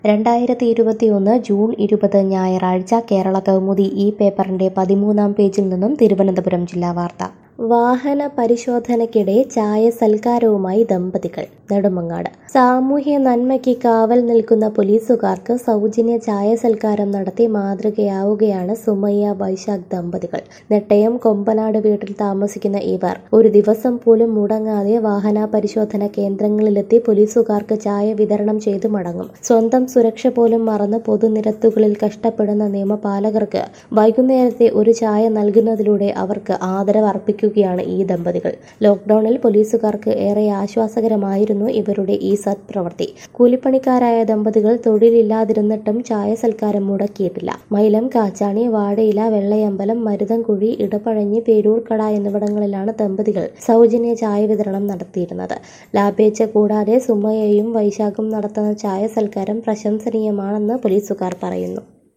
രണ്ടായിരത്തി ഇരുപത്തിയൊന്ന് ജൂൺ ഇരുപത് ഞായറാഴ്ച കേരള കൗമുദി ഈ പേപ്പറിന്റെ പതിമൂന്നാം പേജിൽ നിന്നും തിരുവനന്തപുരം ജില്ലാ വാർത്ത വാഹന പരിശോധനയ്ക്കിടെ ചായ സൽക്കാരവുമായി ദമ്പതികൾ നെടുമങ്ങാട് സാമൂഹ്യ നന്മയ്ക്ക് കാവൽ നിൽക്കുന്ന പോലീസുകാർക്ക് സൗജന്യ ചായ സൽക്കാരം നടത്തി മാതൃകയാവുകയാണ് സുമയ്യ വൈശാഖ് ദമ്പതികൾ നെട്ടയം കൊമ്പനാട് വീട്ടിൽ താമസിക്കുന്ന ഇവർ ഒരു ദിവസം പോലും മുടങ്ങാതെ വാഹന പരിശോധന കേന്ദ്രങ്ങളിലെത്തി പോലീസുകാർക്ക് ചായ വിതരണം ചെയ്തു മടങ്ങും സ്വന്തം സുരക്ഷ പോലും മറന്ന് പൊതുനിരത്തുകളിൽ കഷ്ടപ്പെടുന്ന നിയമപാലകർക്ക് വൈകുന്നേരത്തെ ഒരു ചായ നൽകുന്നതിലൂടെ അവർക്ക് ആദരവ് അർപ്പിക്കുകയാണ് ഈ ദമ്പതികൾ ലോക്ക്ഡൌണിൽ പോലീസുകാർക്ക് ഏറെ ആശ്വാസകരമായിരുന്നു ഇവരുടെ ഈ സത്പ്രവൃത്തി കൂലിപ്പണിക്കാരായ ദമ്പതികൾ തൊഴിലില്ലാതിരുന്നിട്ടും ചായ സൽക്കാരം മുടക്കിയിട്ടില്ല മൈലം കാച്ചാണി വാടയില വെള്ളയമ്പലം മരുതൻകുഴി ഇടപ്പഴഞ്ഞി പേരൂർക്കട എന്നിവിടങ്ങളിലാണ് ദമ്പതികൾ സൗജന്യ ചായ വിതരണം നടത്തിയിരുന്നത് ലാഭേച്ഛ കൂടാതെ സുമയയും വൈശാഖും നടത്തുന്ന ചായ സൽക്കാരം പ്രശംസനീയമാണെന്ന് പോലീസുകാർ പറയുന്നു